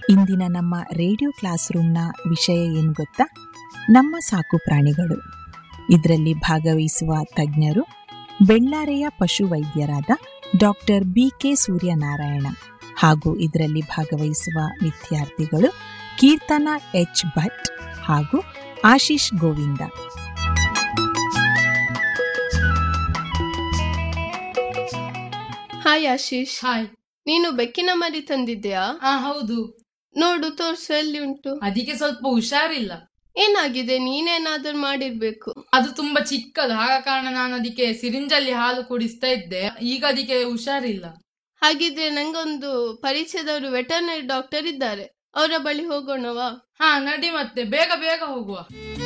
ಇಂದಿನ ನಮ್ಮ radio class ರೂಮ್ನ ವಿಷಯ ಏನು ಗೊತ್ತಾ ನಮ್ಮ ಸಾಕು ಪ್ರಾಣಿಗಳು ಇದರಲ್ಲಿ ಭಾಗವಹಿಸುವ ತಜ್ಞರು ಬೆಳ್ಳಾರೆಯ ಪಶು ವೈದ್ಯರಾದ ಡಾಕ್ಟರ್ ಬಿ ಕೆ ಸೂರ್ಯನಾರಾಯಣ ಹಾಗೂ ಇದರಲ್ಲಿ ಭಾಗವಹಿಸುವ ವಿದ್ಯಾರ್ಥಿಗಳು ಕೀರ್ತನ ಎಚ್ ಭಟ್ ಹಾಗೂ ಆಶೀಶ್ ಗೋವಿಂದ ಹಾಯ್ ಆಶೀಶ್ ಹಾಯ್ ನೀನು ಬೆಕ್ಕಿನ ಮರಿ ತಂದಿದ್ಯಾ ಹಾ ಹೌದು ನೋಡು ತೋರ್ಸು ಎಲ್ಲಿ ಉಂಟು ಅದಕ್ಕೆ ಸ್ವಲ್ಪ ಹುಷಾರಿಲ್ಲ ಏನಾಗಿದೆ ನೀನೇನಾದ್ರೂ ಮಾಡಿರ್ಬೇಕು ಅದು ತುಂಬಾ ಚಿಕ್ಕದು ಆಗ ಕಾರಣ ನಾನು ಅದಕ್ಕೆ ಸಿರಿಂಜಲ್ಲಿ ಹಾಲು ಕುಡಿಸ್ತಾ ಇದ್ದೆ ಈಗ ಅದಕ್ಕೆ ಹುಷಾರಿಲ್ಲ ಹಾಗಿದ್ರೆ ನಂಗೊಂದು ಪರಿಚಯದವರು ವೆಟರ್ನರಿ ಡಾಕ್ಟರ್ ಇದ್ದಾರೆ ಅವರ ಬಳಿ ಹೋಗೋಣವಾ ಹಾ ನಡಿ ಮತ್ತೆ ಬೇಗ ಬೇಗ ಹೋಗುವ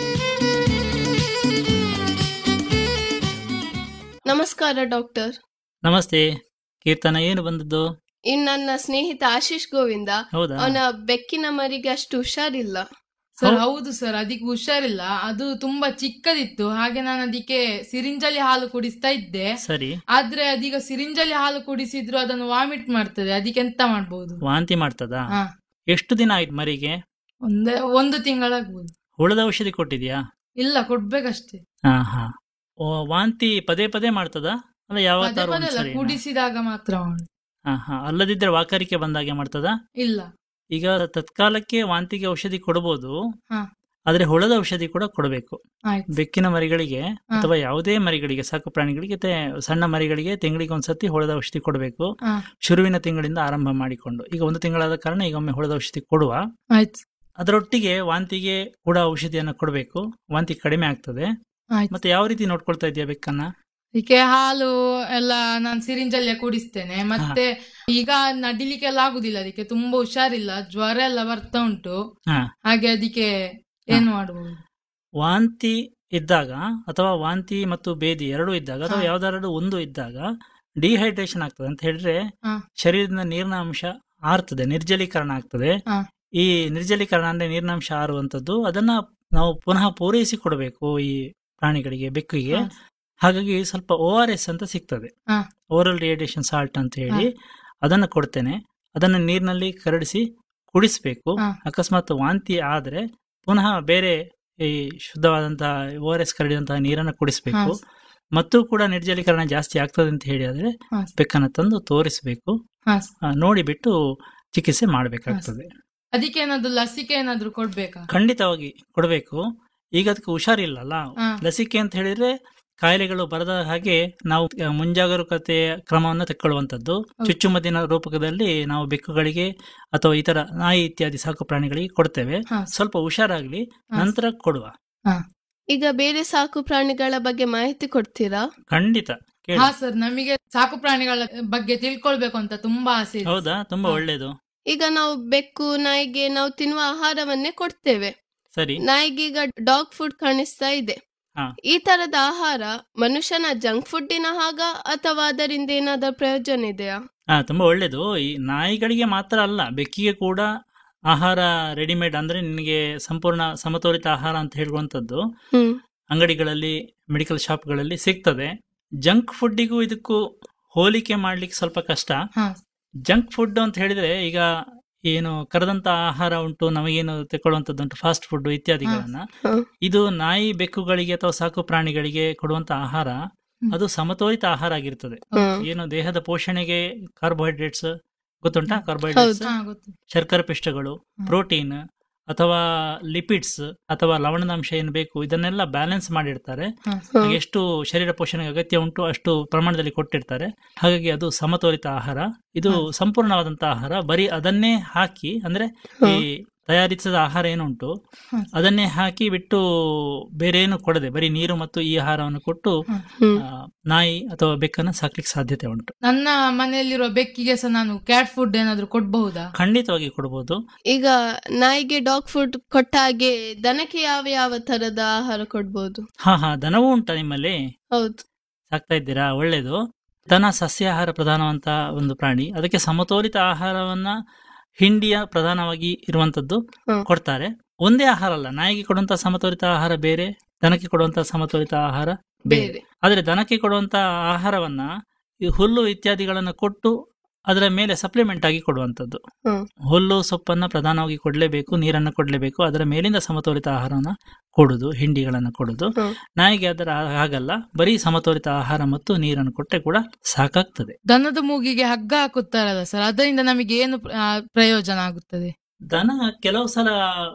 ನಮಸ್ಕಾರ ಡಾಕ್ಟರ್ ನಮಸ್ತೆ ಕೀರ್ತನ ಏನು ಬಂದದ್ದು ಇನ್ ನನ್ನ ಸ್ನೇಹಿತ ಆಶೀಶ್ ಗೋವಿಂದ ಹೌದಾ ಅವನ ಬೆಕ್ಕಿನ ಮರಿಗೆ ಅಷ್ಟು ಹುಷಾರಿಲ್ಲ ಸರ್ ಹೌ- ಹೌದು ಸರ್ ಅದಕ್ಕೆ ಹುಷಾರಿಲ್ಲ ಅದು ತುಂಬಾ ಚಿಕ್ಕದಿತ್ತು ಹಾಗೆ ನಾನು ಅದಕ್ಕೆ ಸಿರಿಂಜಲ್ಲಿ ಹಾಲು ಕುಡಿಸ್ತಾ ಇದ್ದೆ ಸರಿ ಆದ್ರೆ ಅದೀಗ ಸಿರಿಂಜಲ್ಲಿ ಹಾಲು ಕುಡಿಸಿದ್ರು ಅದನ್ನು ವಾಮಿಟ್ ಮಾಡ್ತದೆ ಅದಕ್ಕೆ ಎಂತ ಮಾಡ್ಬೋದು ವಾಂತಿ ಮಾಡ್ತದಾ ಹಾ ಎಷ್ಟು ದಿನ ಆಯ್ತು ಮರಿಗೆ ಒಂದೇ ಒಂದು ತಿಂಗಳಾಗ್ಬೋದು ಹುಳದ ಔಷಧಿ ಕೊಟ್ಟಿದ್ಯಾ ಇಲ್ಲ ಕೊಡ್ಬೇಕಷ್ಟೇ ಹಾ ಹಾ ಓ, ವಾಂತಿ ಪದೇ ಪದೇ ಮಾಡ್ತದಾ ಅಲ್ಲ ಯಾವ ಪದೇ ಪದೇ ಅಲ್ಲ, ಸರಿ ಕುಡಿಸಿದಾಗ ಮಾತ್ರ ಮಾಡು. ಹಾ ಹಾ ಅಲ್ಲದಿದ್ರೆ ವಾಕರಿಕೆ ಬಂದಾಗೆ ಮಾಡ್ತದಾ ಇಲ್ಲ ಈಗ ತತ್ಕಾಲಕ್ಕೆ ವಾಂತಿಗೆ ಔಷಧಿ ಕೊಡಬಹುದು ಹಾ. ಆದ್ರೆ ಹುಳದ ಔಷಧಿ ಕೂಡ ಕೊಡಬೇಕು ಆಯ್ತು ಬೆಕ್ಕಿನ ಮರಿಗಳಿಗೆ ಅಥವಾ ಯಾವುದೇ ಮರಿಗಳಿಗೆ ಸಾಕು ಪ್ರಾಣಿಗಳಿಗೆ ತೆ- ಸಣ್ಣ ಮರಿಗಳಿಗೆ ತಿಂಗಳಿಗೆ ಒಂದ್ಸತಿ ಹುಳದ ಔಷಧಿ ಕೊಡಬೇಕು ಹಾ. ಶುರುವಿನ ತಿಂಗಳಿಂದ ಆರಂಭ ಮಾಡಿಕೊಂಡು ಈಗ ಒಂದು ತಿಂಗಳಾದ ಕಾರಣ ಈಗ ಒಮ್ಮೆ ಹುಳದ ಔಷಧಿ ಕೊಡುವ ಆಯ್ತು ಅದರೊಟ್ಟಿಗೆ ವಾಂತಿಗೆ ಕೂಡ ಔಷಧಿಯನ್ನು ಕೊಡಬೇಕು ವಾಂತಿ ಕಡಿಮೆ ಆಗ್ತದೆ ಆಯ್ತು ಮತ್ತೆ ಯಾವ ರೀತಿ ನೋಡ್ಕೊಳ್ತಾ ಇದೆಯಾ ಬೆಕ್ಕನ್ನ ಅದಕ್ಕೆ ಹಾಲು ಎಲ್ಲ ನಾನು ಸಿರಿಂಜಲ್ಲೇ ಕುಡಿಸ್ತೇನೆ ಮತ್ತೆ ಈಗ ನಡಿಲಿಕ್ಕೆಲ್ಲ ಆಗುದಿಲ್ಲ ಅದಕ್ಕೆ ತುಂಬಾ ಹುಷಾರಿಲ್ಲ ಜ್ವರ ಎಲ್ಲ ಬರ್ತಾ ಉಂಟು ಹಾ. ಹಾಗೆ ಅದಕ್ಕೆ ಏನು ಮಾಡಬಹುದು ವಾಂತಿ ಇದ್ದಾಗ ಅಥವಾ ವಾಂತಿ ಮತ್ತು ಬೇದಿ ಎರಡೂ ಇದ್ದಾಗ ಅಥವಾ ಹಾ. ಯಾವ್ದಾದ್ರು ಒಂದು ಇದ್ದಾಗ ಡಿಹೈಡ್ರೇಷನ್ ಆಗ್ತದೆ ಅಂತ ಹೇಳಿದ್ರೆ ಹಾ. ಶರೀರದಿಂದ ನೀರಿನ ಅಂಶ ಆರ್ತದೆ ನಿರ್ಜಲೀಕರಣ ಆಗ್ತದೆ ಹಾ. ಈ ನಿರ್ಜಲೀಕರಣ ಅಂದ್ರೆ ನೀರಿನ ಅಂಶ ಆರುವಂತದ್ದು ಅದನ್ನ ನಾವು ಪುನಃ ಪೂರೈಸಿ ಕೊಡಬೇಕು ಈ ಪ್ರಾಣಿಗಳಿಗೆ ಬೆಕ್ಕಿಗೆ ಹಾಗಾಗಿ ಸ್ವಲ್ಪ ಓ ಆರ್ ಎಸ್ ಅಂತ ಸಿಗ್ತದೆ ಹಾ. ಓರಲ್ ರಿಯಡೇಷನ್ ಸಾಲ್ಟ್ ಅಂತ ಹೇಳಿ ಅದನ್ನ ಕೊಡ್ತೇನೆ ಅದನ್ನ ನೀರಿನಲ್ಲಿ ಕರಡಿಸಿ ಕುಡಿಸ್ಬೇಕು ಹಾ. ಅಕಸ್ಮಾತ್ ವಾಂತಿ ಆದ್ರೆ ಪುನಃ ಬೇರೆ ಈ ಶುದ್ಧವಾದಂತಹ ಓ ಆರ್ ಎಸ್ ಕರಡಿದಂತಹ ನೀರನ್ನು ಕುಡಿಸ್ಬೇಕು ಮತ್ತು ಕೂಡ ನಿರ್ಜಲೀಕರಣ ಜಾಸ್ತಿ ಆಗ್ತದೆ ಅಂತ ಹೇಳಿ ಆದ್ರೆ ಹಾ. ಬೆಕ್ಕನ್ನ ತಂದು ತೋರಿಸ್ಬೇಕು ಹಾ. ಆ, ನೋಡಿಬಿಟ್ಟು ಚಿಕಿತ್ಸೆ ಮಾಡಬೇಕಾಗ್ತದೆ ಅದಕ್ಕೆ ಏನಾದ್ರು ಲಸಿಕೆ ಏನಾದ್ರು ಕೊಡ್ಬೇಕಾ ಖಂಡಿತವಾಗಿ ಕೊಡಬೇಕು ಈಗ ಅದಕ್ಕೆ ಹುಷಾರಿಲ್ಲಲ್ಲ ಹಾ. ಲಸಿಕೆ ಅಂತ ಹೇಳಿದ್ರೆ ಕಾಯಿಲೆಗಳು ಬರದ ಹಾಗೆ ನಾವು ಆ, ಮುಂಜಾಗರೂಕತೆಯ ಕ್ರಮವನ್ನು ತೆಕ್ಕೊಳ್ಳುವಂಥದ್ದು ಚುಚ್ಚುಮದ್ದಿನ ರೂಪಕದಲ್ಲಿ ನಾವು ಬೆಕ್ಕುಗಳಿಗೆ ಅಥವಾ ಇತರ ನಾಯಿ ಇತ್ಯಾದಿ ಸಾಕು ಪ್ರಾಣಿಗಳಿಗೆ ಕೊಡ್ತೇವೆ ಹಾ. ಸ್ವಲ್ಪ ಹುಷಾರಾಗ್ಲಿ ಹಾ. ನಂತರ ಕೊಡುವ ಈಗ ಬೇರೆ ಸಾಕು ಪ್ರಾಣಿಗಳ ಬಗ್ಗೆ ಮಾಹಿತಿ ಕೊಡ್ತೀರಾ ಖಂಡಿತ ಕೇಳಿ ಹಾ ಸರ್ ನಮಗೆ ಸಾಕು ಪ್ರಾಣಿಗಳ ಬಗ್ಗೆ ತಿಳ್ಕೊಳ್ಬೇಕು ಅಂತ ತುಂಬಾ ಆಸೆ ಇದೆ. ಹೌದಾ ತುಂಬಾ ಹಾ. ಒಳ್ಳೇದು ಈಗ ನಾವು ಬೆಕ್ಕು ನಾಯಿಗೆ ನಾವು ತಿನ್ನುವ ಆಹಾರವನ್ನೇ ಕೊಡ್ತೇವೆ ಸರಿ ನಾಯಿಗೆ ಈಗ ಡಾಗ್ ಫುಡ್ ಕಾಣಿಸ್ತಾ ಇದೆ ಹಾ. ಈ ತರದ ಆಹಾರ ಮನುಷ್ಯನ ಜಂಕ್ ಫುಡ್ಡಿನ ಹಾಗ ಅಥವಾ ಅದರಿಂದ ಏನಾದರೂ ಪ್ರಯೋಜನ ಇದೆಯಾ ಹಾ ತುಂಬಾ ಒಳ್ಳೇದು ಈ ನಾಯಿಗಳಿಗೆ ಮಾತ್ರ ಅಲ್ಲ ಬೆಕ್ಕಿಗೆ ಕೂಡ ಆಹಾರ ರೆಡಿಮೇಡ್ ಅಂದ್ರೆ ನಿನಗೆ ಸಂಪೂರ್ಣ ಸಮತೋಲಿತ ಆಹಾರ ಅಂತ ಹೇಳುವಂಥದ್ದು ಹ್ಮ್ ಅಂಗಡಿಗಳಲ್ಲಿ ಮೆಡಿಕಲ್ ಶಾಪ್ಗಳಲ್ಲಿ ಸಿಗ್ತದೆ ಜಂಕ್ ಫುಡ್ಡಿಗೂ ಇದಕ್ಕೂ ಹೋಲಿಕೆ ಮಾಡ್ಲಿಕ್ಕೆ ಸ್ವಲ್ಪ ಕಷ್ಟ ಹಾ. ಜಂಕ್ ಫುಡ್ ಅಂತ ಹೇಳಿದ್ರೆ ಈಗ ಏನು ಕರೆದಂತ ಆಹಾರ ಉಂಟು ನಮಗೇನು ತೆಕ್ಕೊಳ್ಳುವಂಥದ್ದು ಉಂಟು ಫಾಸ್ಟ್ ಫುಡ್ ಇತ್ಯಾದಿಗಳನ್ನ ಹಾ. ಇದು ನಾಯಿ ಬೆಕ್ಕುಗಳಿಗೆ ಅಥವಾ ಸಾಕು ಪ್ರಾಣಿಗಳಿಗೆ ಕೊಡುವಂತ ಆಹಾರ ಹ್ಮ್. ಅದು ಸಮತೋಲಿತ ಆಹಾರ ಆಗಿರ್ತದೆ ಹ್ಮ್. ಏನು ದೇಹದ ಪೋಷಣೆಗೆ ಕಾರ್ಬೋಹೈಡ್ರೇಟ್ಸ್ ಗೊತ್ತುಂಟಾ ಕಾರ್ಬೋಹೈಡ್ರೇಟ್ಸ್ ಹಾ ಗೊತ್ತು ಶರ್ಕರ ಪಿಷ್ಟಗಳು ಪ್ರೋಟೀನ್ ಅಥವಾ ಲಿಪಿಡ್ಸ್ ಅಥವಾ ಲವಣಾಂಶ ಏನು ಬೇಕು ಇದನ್ನೆಲ್ಲ ಬ್ಯಾಲೆನ್ಸ್ ಮಾಡಿರ್ತಾರೆ ಹಾ. ಹ್ಮ್. ಎಷ್ಟು ಶರೀರ ಪೋಷಣೆಗೆ ಅಗತ್ಯ ಉಂಟು ಅಷ್ಟು ಪ್ರಮಾಣದಲ್ಲಿ ಕೊಟ್ಟಿರ್ತಾರೆ ಹಾಗಾಗಿ ಅದು ಸಮತೋಲಿತ ಆಹಾರ ಇದು ಹಾ. ಸಂಪೂರ್ಣವಾದಂತಹ ಆಹಾರ ಬರೀ ಅದನ್ನೇ ಹಾಕಿ ಅಂದ್ರೆ ಈ ತಯಾರಿಸಿದ ಆಹಾರ ಏನುಂಟು ಹಾ. ಅದನ್ನೇ ಹಾಕಿ ಬಿಟ್ಟು ಬೇರೆ ಏನು ಕೊಡದೆ ಬರೀ ನೀರು ಮತ್ತು ಈ ಆಹಾರವನ್ನು ಕೊಟ್ಟು ಹ್ಮ್. ಆ, ನಾಯಿ ಅಥವಾ ಬೆಕ್ಕನ್ನ ಸಾಕ್ಲಿಕ್ಕೆ ಸಾಧ್ಯತೆ ಉಂಟು ನನ್ನ ಮನೆಯಲ್ಲಿರುವ ಬೆಕ್ಕಿಗೆ ಸಹ ನಾನು ಕ್ಯಾಟ್ ಫುಡ್ ಏನಾದ್ರು ಕೊಡ್ಬಹುದಾ ಖಂಡಿತವಾಗಿ ಕೊಡಬಹುದು ಈಗ ನಾಯಿಗೆ ಡಾಗ್ ಫುಡ್ ಕೊಟ್ಟ ಹಾಗೆ ದನಕ್ಕೆ ಯಾವ ಯಾವ ತರದ ಆಹಾರ ಕೊಡ್ಬೋದು ಹಾ ಹಾ ದನವೂ ಉಂಟಾ ನಿಮ್ಮಲ್ಲಿ ಹೌದು ಸಾಕ್ತಾ ಇದ್ದೀರಾ ಒಳ್ಳೇದು ದನ ಸಸ್ಯಾಹಾರ ಪ್ರಧಾನವಂತ ಒಂದು ಪ್ರಾಣಿ ಅದಕ್ಕೆ ಸಮತೋಲಿತ ಆಹಾರವನ್ನ ಹಿಂಡಿಯ ಪ್ರಧಾನವಾಗಿ ಇರುವಂತದ್ದು ಹ್ಮ್. ಕೊಡ್ತಾರೆ ಒಂದೇ ಆಹಾರ ಅಲ್ಲ ನಾಯಿಗೆ ಕೊಡುವಂತ ಸಮತೋಲಿತ ಆಹಾರ ಬೇರೆ ದನಕ್ಕೆ ಕೊಡುವಂತ ಸಮತೋಲಿತ ಆಹಾರ ಬೇರೆ ಬೇರೆ ಆದ್ರೆ ದನಕ್ಕೆ ಕೊಡುವಂತ ಆಹಾರವನ್ನ ಈ ಹುಲ್ಲು ಇತ್ಯಾದಿಗಳನ್ನು ಕೊಟ್ಟು ಅದರ ಮೇಲೆ ಸಪ್ಲಿಮೆಂಟ್ ಆಗಿ ಕೊಡುವಂಥದ್ದು ಹ್ಮ್. ಹುಲ್ಲು ಸೊಪ್ಪನ್ನ ಪ್ರಧಾನವಾಗಿ ಕೊಡಲೇಬೇಕು ನೀರನ್ನು ಕೊಡಲೇಬೇಕು ಅದರ ಮೇಲಿಂದ ಸಮತೋಲಿತ ಆಹಾರವನ್ನು ಕೊಡುದು ಹಿಂಡಿಗಳನ್ನು ಕೊಡುದು ಹ್ಮ್. ನಾಯಿಗೆ ಅದರ ಹಾಗಲ್ಲ ಬರೀ ಸಮತೋಲಿತ ಆಹಾರ ಮತ್ತು ನೀರನ್ನು ಕೊಟ್ಟರೆ ಕೂಡ ಸಾಕಾಗ್ತದೆ ದನದ ಮೂಗಿಗೆ ಹಗ್ಗ ಹಾಕುತ್ತಾರಲ್ಲ ಸರ್ ಅದರಿಂದ ನಮಗೆ ಏನು ಪ್ರ- ಆ, ಪ್ರಯೋಜನ ಆಗುತ್ತದೆ ದನ ಕೆಲವು ಸಲ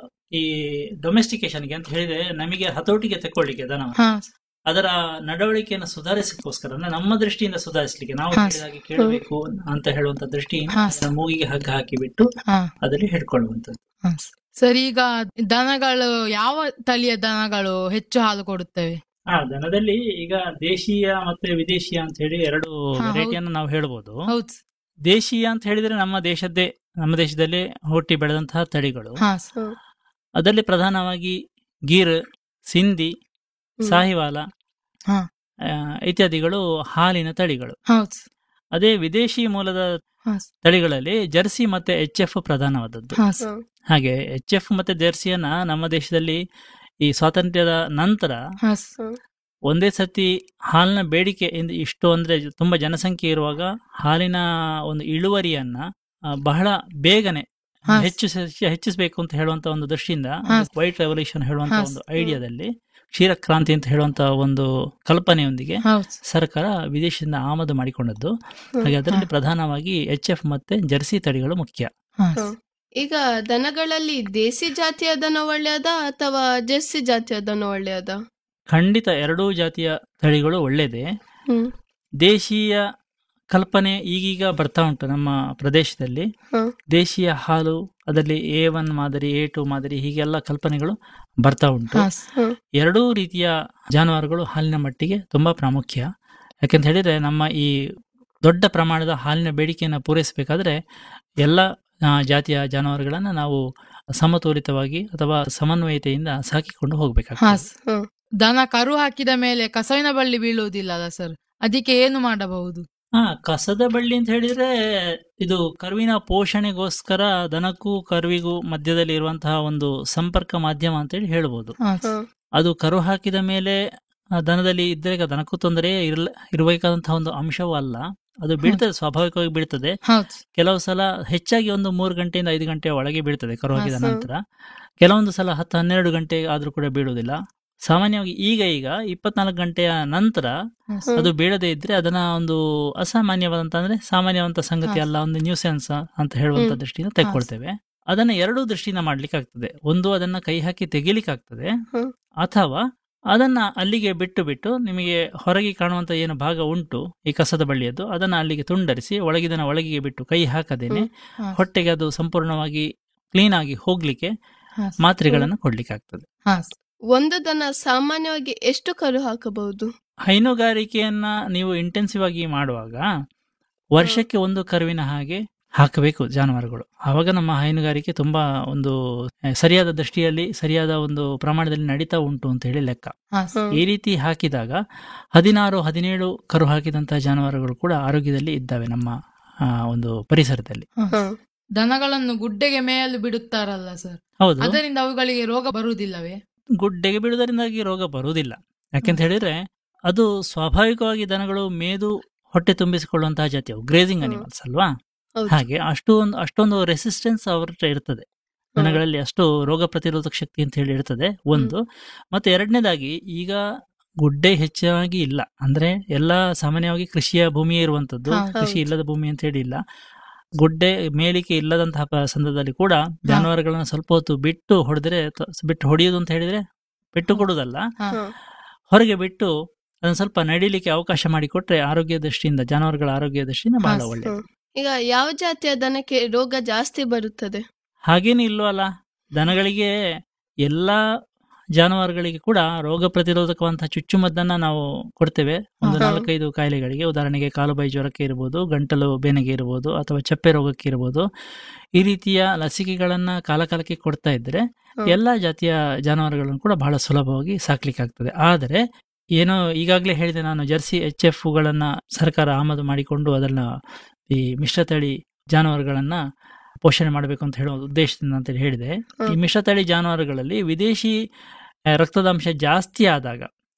ಈ ಡೊಮೆಸ್ಟಿಕೇಶನ್ಗೆ ಅಂತ ಹೇಳಿದ್ರೆ ನಮಗೆ ಹತೋಟಿಗೆ ತಕೊಳ್ಳಿಕ್ಕೆ ದನ ಹಾ ಅದರ ನಡವಳಿಕೆಯನ್ನು ಸುಧಾರಿಸಕ್ಕೋಸ್ಕರ ಅಂದ್ರೆ ನಮ್ಮ ದೃಷ್ಟಿಯಿಂದ ಸುಧಾರಿಸಲಿಕ್ಕೆ ನಾವು ಹಾ. ಹೇಳಿದಾಗೆ ಕೇಳಬೇಕು ಅಂತ ಹೇಳುವಂತ ದೃಷ್ಟಿಯಿಂದ ಹಾ. ಅದರ ಮೂಗಿಗೆ ಹಗ್ಗ ಹಾಕಿ ಬಿಟ್ಟು ಹಾ ಅದರಲ್ಲಿ ಹಿಡ್ಕೊಳ್ಳುವಂಥದ್ದು ಹಾ ಸರ್ ಈಗ ದನಗಳು ಯಾವ ತಳಿಯ ದನಗಳು ಹೆಚ್ಚು ಹಾಲು ಕೊಡುತ್ತವೆ ಆ ದನದಲ್ಲಿ ಈಗ ದೇಶೀಯ ಮತ್ತೆ ವಿದೇಶೀಯ ಅಂತ ಹೇಳಿ ಎರಡು ಹಾ, ಹೌದು. ವೆರೈಟಿಯನ್ನು ನಾವು ಹೇಳ್ಬೋದು ಹೌದು ದೇಶೀಯ ಅಂತ ಹೇಳಿದ್ರೆ ನಮ್ಮ ದೇಶದ್ದೇ ನಮ್ಮ ದೇಶದಲ್ಲಿ ಹುಟ್ಟಿ ಬೆಳೆದಂತಹ ತಳಿಗಳು ಹಾ ಸರ್. ಹ್ಮ್. ಅದರಲ್ಲಿ ಪ್ರಧಾನವಾಗಿ ಗೀರ್ ಸಿಂಧಿ ಹ್ಮ್. ಸಾಹಿವಾಲ ಹಾ. ಆ, ಇತ್ಯಾದಿಗಳು ಹಾಲಿನ ತಳಿಗಳು ಹೌದು ಸರ್. ಅದೇ ವಿದೇಶಿ ಮೂಲದ ಹಾ ಸರ್. ತಳಿಗಳಲ್ಲಿ ಜರ್ಸಿ ಮತ್ತೆ ಎಚ್ ಎಫ್ ಪ್ರಧಾನವಾದದ್ದು ಹಾ ಸರ್. ಹ್ಮ್. ಹಾಗೆ ಎಚ್ ಎಫ್ ಮತ್ತೆ ಜರ್ಸಿಯನ್ನ ನಮ್ಮ ದೇಶದಲ್ಲಿ ಈ ಸ್ವಾತಂತ್ರ್ಯದ ನಂತರ ಹಾ ಸರ್. ಒಂದೇ ಸತಿ ಹಾಲಿನ ಬೇಡಿಕೆ ಇಂದ- ಇಷ್ಟು ಅಂದ್ರೆ ತುಂಬಾ ಜನಸಂಖ್ಯೆ ಇರುವಾಗ ಹಾಲಿನ ಒಂದು ಇಳುವರಿಯನ್ನ ಆ, ಬಹಳ ಬೇಗನೆ ಹಾ. ಹೆಚ್ಚು ಹೆಚ್ಚಿಸಬೇಕು ಅಂತ ಹೇಳುವಂತ ಒಂದು ದೃಷ್ಟಿಯಿಂದ ಹಾ. ವೈಟ್ ರೆವಲ್ಯೂಷನ್ ಹೇಳುವಂತ ಹಾ. ಒಂದು ಐಡಿಯಾದಲ್ಲಿ ಕ್ಷೀರಕ್ರಾಂತಿ ಅಂತ ಹೇಳುವಂತ ಒಂದು ಕಲ್ಪನೆಯೊಂದಿಗೆ ಹೌದು ಸರ್. ಸರ್ಕಾರ ವಿದೇಶದಿಂದ ಆಮದು ಮಾಡಿಕೊಂಡದ್ದು ಹಾಗೆ ಅದರಲ್ಲಿ ಪ್ರಧಾನವಾಗಿ ಎಚ್ ಎಫ್ ಮತ್ತೆ ಜರ್ಸಿ ತಳಿಗಳು ಮುಖ್ಯ ಹಾ ಹ್ಮ್. ಸರ್. ಈಗ ದನಗಳಲ್ಲಿ ದೇಸಿ ಜಾತಿಯ ದನ ಒಳ್ಳೆಯದ ಅಥವಾ ಜೆರ್ಸಿ ಜಾತಿಯ ದನ ಒಳ್ಳೆಯದ ಖಂಡಿತ ಎರಡೂ ಜಾತಿಯ ತಳಿಗಳು ಒಳ್ಳೆಯದೇ ಹ್ಮ್ ದೇಶೀಯ ಕಲ್ಪನೆ ಈಗೀಗ ಬರ್ತಾ ಉಂಟು ನಮ್ಮ ಪ್ರದೇಶದಲ್ಲಿ ಹ್ಮ್. ದೇಶೀಯ ಹಾಲು ಅದರಲ್ಲಿ ಎ ಒನ್ ಮಾದರಿ ಎ ಟು ಮಾದರಿ ಹೀಗೆಲ್ಲ ಕಲ್ಪನೆಗಳು ಬರ್ತಾ ಉಂಟು ಹಾ ಸರ್. ಎರಡೂ ರೀತಿಯ ಜಾನುವಾರುಗಳು ಹಾಲಿನ ಮಟ್ಟಿಗೆ ತುಂಬಾ ಪ್ರಾಮುಖ್ಯ ಯಾಕೆಂತ ಹೇಳಿದ್ರೆ ನಮ್ಮ ಈ ದೊಡ್ಡ ಪ್ರಮಾಣದ ಹಾಲಿನ ಬೇಡಿಕೆಯನ್ನು ಪೂರೈಸಬೇಕಾದ್ರೆ ಎಲ್ಲ ಆ, ಜಾತಿಯ ಜಾನುವಾರುಗಳನ್ನು ನಾವು ಸಮತೋಲಿತವಾಗಿ ಅಥವಾ ಸಮನ್ವಯತೆಯಿಂದ ಸಾಕಿಕೊಂಡು ಹಾ ಹೋಗ್ಬೇಕಾಗ್ತದೆ ಸರ್. ಹ್ಮ್. ದನ ಕರು ಹಾಕಿದ ಮೇಲೆ ಕಸವಿನ ಬಳ್ಳಿ ಬೀಳುವುದಿಲ್ಲ ಅಲ್ಲ ಸರ್ ಅದಕ್ಕೆ ಏನು ಮಾಡಬಹುದು ಹಾ ಕಸದ ಬಳ್ಳಿ ಅಂತ ಹೇಳಿದ್ರೆ ಇದು ಕರುವಿನ ಪೋಷಣೆಗೋಸ್ಕರ ದನಕ್ಕೂ ಕರುವಿಗೂ ಮಧ್ಯದಲ್ಲಿ ಇರುವಂತಹ ಒಂದು ಸಂಪರ್ಕ ಮಾಧ್ಯಮ ಅಂತ ಹೇಳಿ ಹೇಳ್ಬೋದು ಹಾ ಸರ್. ಹ್ಮ್. ಅದು ಕರು ಹಾಕಿದ ಮೇಲೆ ಆ ದನದಲ್ಲಿ ಇದ್ರೆ ದನಕ್ಕೂ ತೊಂದರೆ ಇರಲ ಇರಬೇಕಾದಂತಹ ಒಂದು ಅಂಶವೂ ಅಲ್ಲ ಅದು ಬೀಳ್ತದೆ ಸ್ವಾಭಾವಿಕವಾಗಿ ಬೀಳ್ತದೆ ಹೌದು ಕೆಲವು ಸಲ ಹೆಚ್ಚಾಗಿ ಒಂದು ಮೂರು ಗಂಟೆಯಿಂದ ಐದು ಗಂಟೆಯ ಒಳಗೆ ಬೀಳ್ತದೆ ಕರು ಹಾಕಿದ ಹಾ, ನಂತರ ಕೆಲವೊಂದು ಸಲ ಹತ್ತು ಹನ್ನೆರಡು ಗಂಟೆ ಆದ್ರೂ ಕೂಡ ಬೀಳುವುದಿಲ್ಲ ಸಾಮಾನ್ಯವಾಗಿ ಈಗ ಈಗ ಇಪ್ಪತ್ನಾಲ್ಕು ಗಂಟೆಯ ನಂತರ ಹಾ ಸರ್. ಅದು ಬೀಳದೇ ಇದ್ರೆ ಅದನ್ನ ಒಂದು ಅಸಾಮಾನ್ಯವಾದಂತ ಅಂದ್ರೆ ಸಾಮಾನ್ಯವಂತ ಸಂಗತಿ ಹಾ. ಅಲ್ಲ ಒಂದು ನ್ಯೂಸೆನ್ಸ್ ಅಂತ ಹೇಳುವಂತ ಹ್ಮ್. ದೃಷ್ಟಿಯಿಂದ ತೆಗೆದುಕೊಳ್ತೇವೆ ಅದನ್ನ ಎರಡೂ ದೃಷ್ಟಿಯಿಂದ ಮಾಡ್ಲಿಕ್ಕೆ ಆಗ್ತದೆ ಒಂದು ಅದನ್ನ ಕೈ ಹಾಕಿ ತೆಗಿಲಿಕ್ಕೆ ಆಗ್ತದೆ ಹ್ಮ್. ಅಥವಾ ಅದನ್ನ ಅಲ್ಲಿಗೆ ಬಿಟ್ಟು ಬಿಟ್ಟು ನಿಮಗೆ ಹೊರಗೆ ಕಾಣುವಂತ ಏನು ಭಾಗ ಉಂಟು ಈ ಕಸದ ಬಳ್ಳಿಯದ್ದು ಅದನ್ನ ಅಲ್ಲಿಗೆ ತುಂಡರಿಸಿ ಒಳಗಿದನ ಒಳಗಿಗೆ ಬಿಟ್ಟು ಕೈ ಹಾಕದೇನೆ ಹಾ. ಹೊಟ್ಟೆಗೆ ಅದು ಸಂಪೂರ್ಣವಾಗಿ ಕ್ಲೀನ್ ಆಗಿ ಹೋಗ್ಲಿಕ್ಕೆ ಹಾ ಸರ್. ಮಾತ್ರೆಗಳನ್ನು ಕೊಡ್ಲಿಕ್ಕೆ ಆಗ್ತದೆ ಹಾ ಸರ್. ಒಂದು ದನ ಸಾಮಾನ್ಯವಾಗಿ ಎಷ್ಟು ಕರು ಹಾಕಬಹುದು ಹೈನುಗಾರಿಕೆಯನ್ನ ನೀವು ಇಂಟೆನ್ಸಿವ್ ಆಗಿ ಮಾಡುವಾಗ ವರ್ಷಕ್ಕೆ ಒಂದು ಕರುವಿನ ಹಾಗೆ ಹಾಕಬೇಕು ಜಾನುವಾರುಗಳು ಆವಾಗ ನಮ್ಮ ಹೈನುಗಾರಿಕೆ ತುಂಬಾ ಒಂದು ಆ, ಸರಿಯಾದ ದೃಷ್ಟಿಯಲ್ಲಿ ಸರಿಯಾದ ಒಂದು ಪ್ರಮಾಣದಲ್ಲಿ ನಡೀತಾ ಉಂಟು ಅಂತ ಹೇಳಿ ಲೆಕ್ಕ ಹಾ ಸರ್. ಹ್ಮ್. ಈ ರೀತಿ ಹಾಕಿದಾಗ ಹದಿನಾರು ಹದಿನೇಳು ಕರು ಹಾಕಿದಂತಹ ಜಾನುವಾರುಗಳು ಕೂಡ ಆರೋಗ್ಯದಲ್ಲಿ ಇದ್ದಾವೆ ನಮ್ಮ ಆ, ಒಂದು ಪರಿಸರದಲ್ಲಿ ಹಾ ಸರ್. ಹ್ಮ್. ದನಗಳನ್ನು ಗುಡ್ಡೆಗೆ ಮೇಯಲು ಬಿಡುತ್ತಾರಲ್ಲ ಸರ್ ಹೌದು ಅದರಿಂದ ಅವುಗಳಿಗೆ ರೋಗ ಬರುವುದಿಲ್ಲವೇ ಗುಡ್ಡೆಗೆ ಬೀಳುವುದರಿಂದಾಗಿ ರೋಗ ಬರುವುದಿಲ್ಲ ಯಾಕೆಂತ ಹೇಳಿದ್ರೆ ಅದು ಸ್ವಾಭಾವಿಕವಾಗಿ ದನಗಳು ಮೇದು ಹೊಟ್ಟೆ ತುಂಬಿಸಿಕೊಳ್ಳುವಂತಹ ಜಾತಿಯವು ಗ್ರೇಜಿಂಗ್ ಹ್ಮ್. ಅನಿಮಲ್ಸ್ ಅಲ್ವಾ ಹೌದು. ಹಾಗೆ ಅಷ್ಟೊಂದು ಅಷ್ಟೊಂದು ರೆಸಿಸ್ಟೆನ್ಸ್ ಅವ್ರ ಹತ್ರ ಇರ್ತದೆ ದನಗಳಲ್ಲಿ ಅಷ್ಟು ರೋಗ ಪ್ರತಿರೋಧಕ ಶಕ್ತಿ ಅಂತ ಹೇಳಿ ಇರ್ತದೆ ಒಂದು ಮತ್ತೆ ಎರಡನೇದಾಗಿ ಈಗ ಗುಡ್ಡೆ ಹೆಚ್ಚಾಗಿ ಇಲ್ಲ ಅಂದ್ರೆ ಎಲ್ಲ ಸಾಮಾನ್ಯವಾಗಿ ಕೃಷಿಯ ಭೂಮಿಯೇ ಇರುವಂತದ್ದು ಹೌದು. ಕೃಷಿ ಇಲ್ಲದ ಭೂಮಿ ಅಂತ ಹೇಳಿ ಇಲ್ಲ ಗುಡ್ಡೆ ಮೇಲಿಕೆ ಇಲ್ಲದಂತಹ ಪ- ಸಂದರ್ಭದಲ್ಲಿ ಕೂಡ ಜಾನುವಾರುಗಳನ್ನ ಸ್ವಲ್ಪ ಹೊತ್ತು ಬಿಟ್ಟು ಹೊಡೆದ್ರೆ ತ- ಬಿಟ್ಟು ಹೊಡೆಯುವುದು ಅಂತ ಹೇಳಿದ್ರೆ ಬಿಟ್ಟು ಕೊಡುವುದಲ್ಲ ಹಾ. ಹ್ಮ್. ಹೊರಗೆ ಬಿಟ್ಟು ಅದನ್ನ ಸ್ವಲ್ಪ ನಡಿಲಿಕ್ಕೆ ಅವಕಾಶ ಮಾಡಿಕೊಟ್ರೆ ಆರೋಗ್ಯ ದೃಷ್ಟಿಯಿಂದ ಜಾನುವಾರುಗಳ ಆರೋಗ್ಯ ದೃಷ್ಟಿಯಿಂದ ಬಹಳ ಹಾ, ಒಳ್ಳೆಯದು ಹ್ಮ್. ಈಗ ಯಾವ ಜಾತಿಯ ದನಕ್ಕೆ ರೋಗ ಜಾಸ್ತಿ ಬರುತ್ತದೆ ಹಾಗೇನು ಇಲ್ವಲ್ಲ ದನಗಳಿಗೆ ಎಲ್ಲಾ ಜಾನುವಾರುಗಳಿಗೆ ಕೂಡ ರೋಗ ಪ್ರತಿರೋಧಕವಂತಹ ಚುಚ್ಚುಮದ್ದನ್ನ ನಾವು ಕೊಡ್ತೇವೆ ಒಂದು ಹಾ. ನಾಲ್ಕೈದು ಕಾಯಿಲೆಗಳಿಗೆ ಉದಾಹರಣೆಗೆ ಕಾಲುಬಾಯಿ ಜ್ವರಕ್ಕೆ ಇರ್ಬೋದು ಗಂಟಲು ಬೇನೆಗೆ ಇರ್ಬೋದು ಅಥವಾ ಚಪ್ಪೆ ರೋಗಕ್ಕೆ ಇರ್ಬೋದು ಈ ರೀತಿಯ ಲಸಿಕೆಗಳನ್ನ ಕಾಲಕಾಲಕ್ಕೆ ಕೊಡ್ತಾ ಇದ್ರೆ ಹ್ಮ್. ಎಲ್ಲಾ ಜಾತಿಯ ಜಾನುವಾರುಗಳನ್ನು ಕೂಡ ಬಹಳ ಸುಲಭವಾಗಿ ಸಾಕ್ಲಿಕ್ಕೆ ಆಗ್ತದೆ ಆದರೆ ಏನೋ ಈಗಾಗಲೇ ಹೇಳಿದೆ ನಾನು ಜರ್ಸಿ ಎಚ್ ಎಫ್ ಗಳನ್ನ ಸರ್ಕಾರ ಆಮದು ಮಾಡಿಕೊಂಡು ಅದನ್ನ ಈ ಮಿಶ್ರತಳಿ ಜಾನುವಾರುಗಳನ್ನ ಪೋಷಣೆ ಮಾಡಬೇಕು ಅಂತ ಹೇಳೋ ಉದ್ದೇಶದಿಂದ ಅಂತ ಹೇಳಿದೆ ಈ ಹ್ಮ್. ಮಿಶ್ರತಳಿ ಜಾನುವಾರುಗಳಲ್ಲಿ ವಿದೇಶಿ ಆ, ರಕ್ತದ ಅಂಶ ಜಾಸ್ತಿ ಆದಾಗ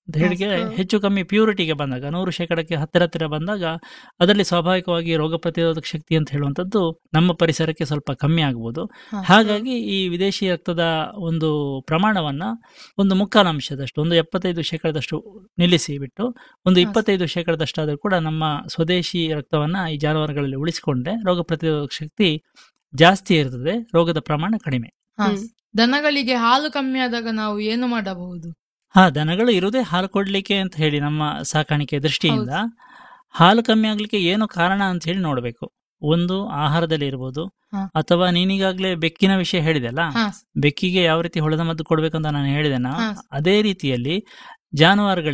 ಅಂತ ಹೇಳಿಕೆ ಹಾ. ಹೆಚ್ಚು ಕಮ್ಮಿ ಪ್ಯೂರಿಟಿಗೆ ಬಂದಾಗ ನೂರು ಶೇಕಡಕ್ಕೆ ಹತ್ತಿರ ಹತ್ತಿರ ಬಂದಾಗ ಅದರಲ್ಲಿ ಸ್ವಾಭಾವಿಕವಾಗಿ ರೋಗ ಪ್ರತಿರೋಧಕ ಶಕ್ತಿ ಅಂತ ಹೇಳುವಂಥದ್ದು ನಮ್ಮ ಪರಿಸರಕ್ಕೆ ಸ್ವಲ್ಪ ಕಮ್ಮಿ ಆಗ್ಬೋದು ಹಾ. ಹಾಗಾಗಿ ಈ ವಿದೇಶಿ ರಕ್ತದ ಒಂದು ಪ್ರಮಾಣವನ್ನ ಒಂದು ಮುಕ್ಕಾಲು ಅಂಶದಷ್ಟು ಒಂದು ಎಪ್ಪತ್ತೈದು ಶೇಕಡದಷ್ಟು ನಿಲ್ಲಿಸಿ ಬಿಟ್ಟು ಒಂದು ಹಾ. ಇಪ್ಪತ್ತೈದು ಶೇಕಡದಷ್ಟಾದರೂ ಕೂಡ ನಮ್ಮ ಸ್ವದೇಶಿ ರಕ್ತವನ್ನ ಈ ಜಾನುವಾರುಗಳಲ್ಲಿ ಉಳಿಸಿಕೊಂಡ್ರೆ ರೋಗ ಪ್ರತಿರೋಧಕ ಶಕ್ತಿ ಜಾಸ್ತಿ ಇರ್ತದೆ ರೋಗದ ಪ್ರಮಾಣ ಕಡಿಮೆ ಹಾ. ಹ್ಮ್. ದನಗಳಿಗೆ ಹಾಲು ಕಮ್ಮಿ ಆದಾಗ ನಾವು ಏನು ಮಾಡಬಹುದು ಹಾ ದನಗಳು ಇರುವುದೇ ಹಾಲು ಕೊಡ್ಲಿಕ್ಕೆ ಅಂತ ಹೇಳಿ ನಮ್ಮ ಸಾಕಾಣಿಕೆ ದೃಷ್ಟಿಯಿಂದ ಹಾಲು ಕಮ್ಮಿ ಆಗ್ಲಿಕ್ಕೆ ಏನು ಕಾರಣ ಅಂತ ಹೇಳಿ ನೋಡ್ಬೇಕು ಒಂದು ಆಹಾರದಲ್ಲಿ ಇರ್ಬೋದು ಹಾ. ಅಥವಾ ನೀನೀಗಾಗ್ಲೇ ಬೆಕ್ಕಿನ ವಿಷಯ ಹೇಳಿದೆಲ್ಲ ಹಾ ಬೆಕ್ಕಿಗೆ ಯಾವ ರೀತಿ ಹೊಳೆದ ಮದ್ದು ಕೊಡ್ಬೇಕಂತ ನಾನು ಹೇಳಿದೆನಾ ಹಾ. ಅದೇ ರೀತಿಯಲ್ಲಿ ಜಾನುವಾರುಗಳಿಗೆ